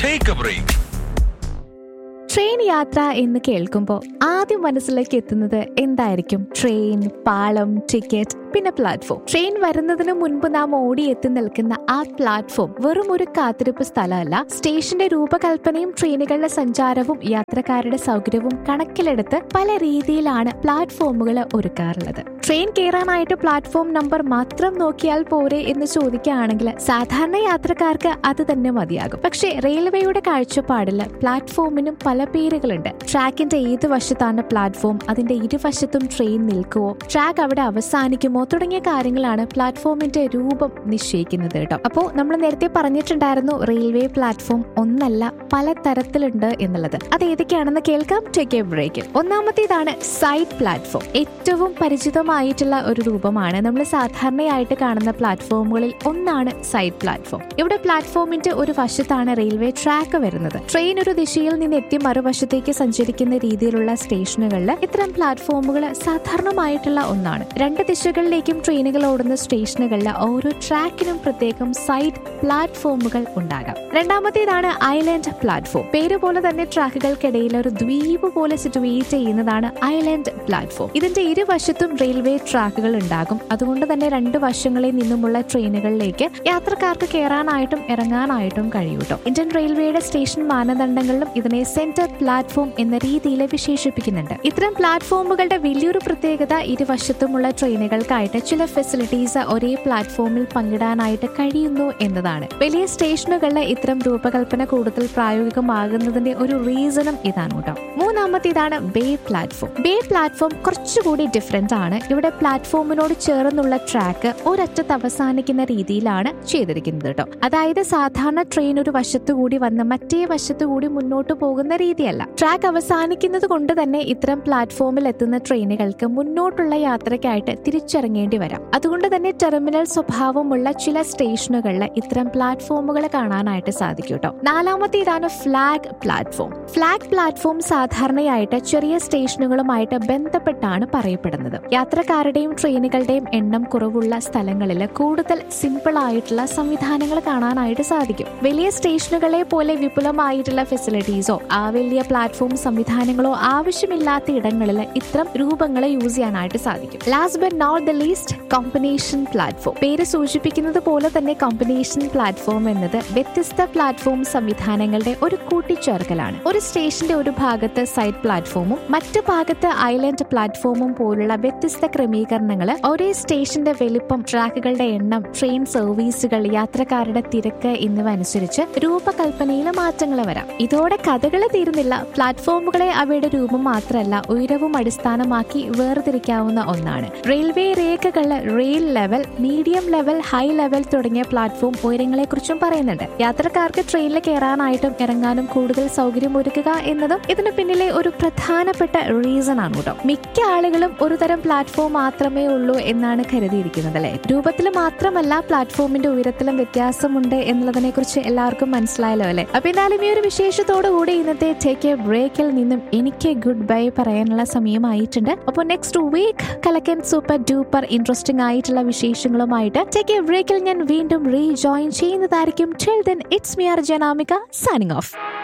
take a break train യാത്ര എന്ന് കേൾക്കുമ്പോൾ ആദ്യം മനസ്സിലേക്ക് എത്തുന്നത് എന്തായിരിക്കും ട്രെയിൻ പാളം ടിക്കറ്റ് പിന്നെ പ്ലാറ്റ്ഫോം ട്രെയിൻ വരുന്നതിന് മുൻപ് നാം ഓടി എത്തി നിൽക്കുന്ന ആ പ്ലാറ്റ്ഫോം വെറും ഒരു കാത്തിരിപ്പ് സ്ഥലമല്ല സ്റ്റേഷന്റെ രൂപകൽപ്പനയും ട്രെയിനുകളുടെ സഞ്ചാരവും യാത്രക്കാരുടെ സൗകര്യവും കണക്കിലെടുത്ത് പല രീതിയിലാണ് പ്ലാറ്റ്ഫോമുകൾ ഒരുക്കാറുള്ളത് ട്രെയിൻ കയറാനായിട്ട് പ്ലാറ്റ്ഫോം നമ്പർ മാത്രം നോക്കിയാൽ പോരെ എന്ന് ചോദിക്കുകയാണെങ്കിൽ സാധാരണ യാത്രക്കാർക്ക് അത് തന്നെ മതിയാകും പക്ഷേ റെയിൽവേയുടെ കാഴ്ചപ്പാടിൽ പ്ലാറ്റ്ഫോമിനും പല പേരുകളുണ്ട് ട്രാക്കിന്റെ ഏത് വശത്താണ് പ്ലാറ്റ്ഫോം അതിന്റെ ഇരുവശത്തും ട്രെയിൻ നിൽക്കുവോ ട്രാക്ക് അവിടെ അവസാനിക്കുമോ തുടങ്ങിയ കാര്യങ്ങളാണ് പ്ലാറ്റ്ഫോമിന്റെ രൂപം നിശ്ചയിക്കുന്നത് കേട്ടോ അപ്പോൾ നമ്മൾ നേരത്തെ പറഞ്ഞിട്ടുണ്ടായിരുന്നു റെയിൽവേ പ്ലാറ്റ്ഫോം ഒന്നല്ല പല തരത്തിലുണ്ട് എന്നുള്ളത് അത് ഏതൊക്കെയാണെന്ന് കേൾക്കാം ടേക്ക് എ ബ്രേക്ക് ഒന്നാമത്തേതാണ് സൈഡ് പ്ലാറ്റ്ഫോം ഏറ്റവും പരിചിതമായിട്ടുള്ള ഒരു രൂപമാണ് നമ്മൾ സാധാരണയായിട്ട് കാണുന്ന പ്ലാറ്റ്ഫോമുകളിൽ ഒന്നാണ് സൈഡ് പ്ലാറ്റ്ഫോം ഇവിടെ പ്ലാറ്റ്ഫോമിന്റെ ഒരു വശത്താണ് റെയിൽവേ ട്രാക്ക് വരുന്നത് ട്രെയിൻ ഒരു ദിശയിൽ നിന്ന് എത്തി മറുവശത്തേക്ക് സഞ്ചരിക്കുന്ന രീതിയിലുള്ള സ്റ്റേഷനുകളിൽ ഇത്തരം പ്ലാറ്റ്ഫോമുകൾ സാധാരണമായിട്ടുള്ള ഒന്നാണ് രണ്ട് ദിശകളിലേക്കും ട്രെയിനുകൾ ഓടുന്ന സ്റ്റേഷനുകളിൽ ഓരോ ട്രാക്കിനും പ്രത്യേകം സൈഡ് പ്ലാറ്റ്ഫോമുകൾ ഉണ്ടാകാം രണ്ടാമത്തേതാണ് ഐലൻഡ് പ്ലാറ്റ്ഫോം പേര് പോലെ തന്നെ ട്രാക്കുകൾക്കിടയിൽ ഒരു ദ്വീപ് പോലെ സിറ്റുവേറ്റ് ചെയ്യുന്നതാണ് ഐലൻഡ് പ്ലാറ്റ്ഫോം ഇതിന്റെ ഇരുവശത്തും റെയിൽവേ ട്രാക്കുകൾ ഉണ്ടാകും അതുകൊണ്ട് തന്നെ രണ്ട് വശങ്ങളിൽ നിന്നുമുള്ള ട്രെയിനുകളിലേക്ക് യാത്രക്കാർക്ക് കയറാനായിട്ടും ഇറങ്ങാനായിട്ടും കഴിയൂട്ടോ ഇന്ത്യൻ റെയിൽവേയുടെ സ്റ്റേഷൻ മാനദണ്ഡങ്ങളിലും ഇതിനെ സെന്റർ പ്ലാറ്റ്ഫോം എന്ന രീതിയിൽ വിശേഷിപ്പിക്കുന്നുണ്ട് ഇത്തരം പ്ലാറ്റ്ഫോമുകളുടെ വലിയൊരു പ്രത്യേകത ഇരുവശത്തുമുള്ള ട്രെയിനുകൾക്കായിട്ട് ചില ഫെസിലിറ്റീസ് ഒരേ പ്ലാറ്റ്ഫോമിൽ പങ്കിടാനായിട്ട് കഴിയുന്നു എന്നതാണ് വലിയ സ്റ്റേഷനുകളിലെ ഇത്തരം രൂപകൽപ്പന കൂടുതൽ പ്രായോഗികമാകുന്നതിന്റെ ഒരു റീസണും ഇതാണ് കേട്ടോ മൂന്നാമത്തേതാണ് ബേ പ്ലാറ്റ്ഫോം ബേ പ്ലാറ്റ്ഫോം കുറച്ചുകൂടി ഡിഫറെന്റ് ആണ് ഇവിടെ പ്ലാറ്റ്ഫോമിനോട് ചേർന്നുള്ള ട്രാക്ക് ഒരറ്റത്ത് അവസാനിക്കുന്ന രീതിയിലാണ് ചെയ്തിരിക്കുന്നത് കേട്ടോ അതായത് സാധാരണ ട്രെയിൻ ഒരു വശത്തുകൂടി വന്ന് മറ്റേ വശത്തുകൂടി മുന്നോട്ട് പോകുന്ന രീതിയല്ല ട്രാക്ക് അവസാനിക്കുന്നത് കൊണ്ട് തന്നെ ഇത്തരം പ്ലാറ്റ്ഫോമിൽ എത്തുന്ന ട്രെയിനുകൾക്ക് മുന്നോട്ടുള്ള യാത്രയ്ക്കായിട്ട് തിരിച്ചിറങ്ങേണ്ടി വരാം അതുകൊണ്ട് തന്നെ ടെർമിനൽ സ്വഭാവമുള്ള ചില സ്റ്റേഷനുകളിൽ ഇത്തരം പ്ലാറ്റ്ഫോമുകൾ കാണാനായിട്ട് സാധിക്കും കേട്ടോ നാലാമത്തേതാണ് ഫ്ലാഗ് പ്ലാറ്റ്ഫോം ഫ്ലാഗ് പ്ലാറ്റ്ഫോം സാധാരണയായിട്ട് ചെറിയ സ്റ്റേഷനുകളുമായിട്ട് ബന്ധപ്പെട്ടാണ് പറയപ്പെടുന്നത് യാത്രക്കാരുടെയും ട്രെയിനുകളുടെയും എണ്ണം കുറവുള്ള സ്ഥലങ്ങളിൽ കൂടുതൽ സിമ്പിൾ ആയിട്ടുള്ള സംവിധാനങ്ങൾ കാണാനായിട്ട് സാധിക്കും വലിയ സ്റ്റേഷനുകളെ പോലെ വിപുലമായിട്ടുള്ള ഫെസിലിറ്റീസോ ആ വലിയ പ്ലാറ്റ്ഫോം സംവിധാനങ്ങളോ ആവശ്യമില്ലാത്ത ഇടങ്ങളിൽ ഇത്തരം രൂപങ്ങൾ യൂസ് ചെയ്യാനായിട്ട് സാധിക്കും last but not the least combination platform പേര് സൂചിപ്പിക്കുന്നത് പോലെ തന്നെ കോമ്പിനേഷൻ പ്ലാറ്റ്ഫോം എന്നത് വ്യത്യസ്ത പ്ലാറ്റ്ഫോം സംവിധാനങ്ങളുടെ ഒരു കൂട്ടിച്ചേർക്കലാണ് ഒരു സ്റ്റേഷന്റെ ഒരു ഭാഗത്ത് സൈഡ് പ്ലാറ്റ്ഫോമും മറ്റു ഭാഗത്ത് ഐലൻഡ് പ്ലാറ്റ്ഫോമും പോലുള്ള വ്യത്യസ്ത ക്രമീകരണങ്ങൾ ഒരേ സ്റ്റേഷന്റെ വലിപ്പം ട്രാക്കുകളുടെ എണ്ണം ട്രെയിൻ സർവീസുകൾ യാത്രക്കാരുടെ തിരക്ക് എന്നിവ അനുസരിച്ച് രൂപകൽപ്പനയിൽ മാറ്റങ്ങൾ വരാം ഇതോടെ കഥകൾ തീരുന്നില്ല പ്ലാറ്റ്ഫോമുകളെ അവയുടെ രൂപം മാത്രമല്ല ഉയരവും അടിസ്ഥാനമാക്കി വേർതിരിക്കാവുന്ന ഒന്നാണ് റെയിൽവേ രേഖകളിൽ rail level medium level high level തുടങ്ങിയ പ്ലാറ്റ്ഫോം ഉയരങ്ങളെ കുറിച്ചും പറയുന്നുണ്ട് യാത്രക്കാർക്ക് ട്രെയിനിൽ കയറാനായിട്ടും ഇറങ്ങാനും കൂടുതൽ സൗകര്യം ഒരുക്കുക എന്നതും ഇതിന് പിന്നിലെ ഒരു പ്രധാനപ്പെട്ട റീസൺ ആണ് കേട്ടോ മിക്ക ആളുകളും ഒരു തരം പ്ലാറ്റ്ഫോം മാത്രമേ ഉള്ളൂ എന്നാണ് കരുതിയിരിക്കുന്നത് അല്ലെ രൂപത്തിൽ മാത്രമല്ല പ്ലാറ്റ്ഫോമിന്റെ ഉയരത്തിലും വ്യത്യാസമുണ്ട് എന്നുള്ളതിനെ കുറിച്ച് എല്ലാവർക്കും മനസ്സിലായല്ലോ അല്ലെ അപ്പൊ എന്തായാലും ഈ ഒരു വിശേഷത്തോടു കൂടി ഇന്നത്തെ ടേക്ക് എ ബ്രേക്കിൽ നിന്നും എനിക്ക് ഗുഡ് ബൈ പറയാനുള്ള സമയമായിട്ടുണ്ട് അപ്പോൾ നെക്സ്റ്റ് വീക്ക് കലക്കൻ സൂപ്പർ ഡൂപ്പർ ഇൻട്രസ്റ്റിംഗ് ആയിട്ടുള്ള വിശേഷങ്ങളുമായിട്ട് ടേക്ക് എ ബ്രേക്കിൽ ഞാൻ വീണ്ടും റീജോയിൻ ചെയ്യുന്നതായിരിക്കും till then it's me R Janamika signing of